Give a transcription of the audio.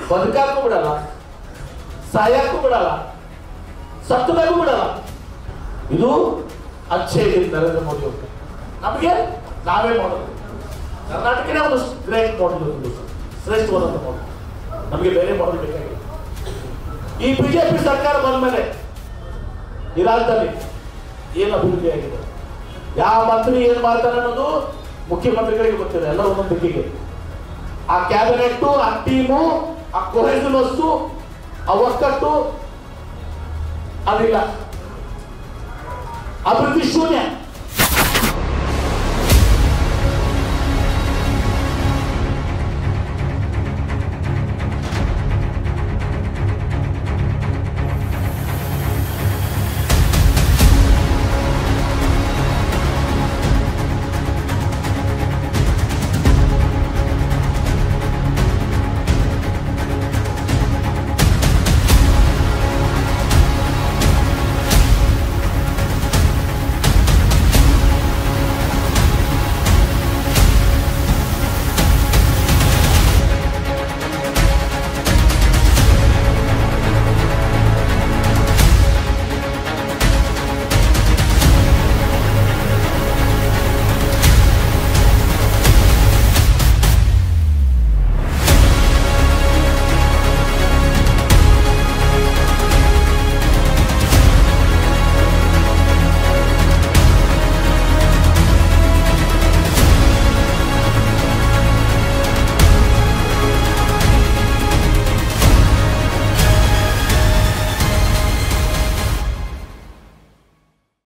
ಬದುಕಾಕು ಬಿಡಲ್ಲ ಸಾಯಕ್ಕೂ ಬಿಡಲ್ಲ ಸತ್ತದಾಗೂ ಬಿಡಲ್ಲ ಇದು ಅಚ್ಚೆ ಇದೆ ನರೇಂದ್ರ ಮೋದಿ ಅವರು ನಮಗೆ ನಾವೇ ಮಾಡೋದು ಕರ್ನಾಟಕನೇ ಒಂದು ಗ್ರೇಟ್ ಮಾಡಲ್ ಒಂದು ಶ್ರೇಷ್ಠವಾದಂಥ ಮಾಡಲ್ ನಮಗೆ ಬೇರೆ ಮಾಡಲ್ ಬೇಕಾಗಿಲ್ಲ ಈ ಬಿಜೆಪಿ ಸರ್ಕಾರ ಬಂದ ಮೇಲೆ ಈ ರಾಜ್ಯದಲ್ಲಿ ಏನು ಅಭಿವೃದ್ಧಿ ಆಗಿದೆ ಯಾವ ಮಂತ್ರಿ ಏನ್ ಮಾಡ್ತಾನೆ ಅನ್ನೋದು ಮುಖ್ಯಮಂತ್ರಿಗಳಿಗೆ ಗೊತ್ತಿದೆ ಎಲ್ಲ ಒಂದೊಂದು ದಿಕ್ಕಿಗೆ ಆ ಕ್ಯಾಬಿನೆಟ್ ಆ ಟೀಮು ಆ ಕೊಹೆಸನ್ ವಸ್ತು ಆ ಒಕ್ಕಟ್ಟು ಅದಿಲ್ಲ ಅಭಿವೃದ್ಧಿ ಶೂನ್ಯ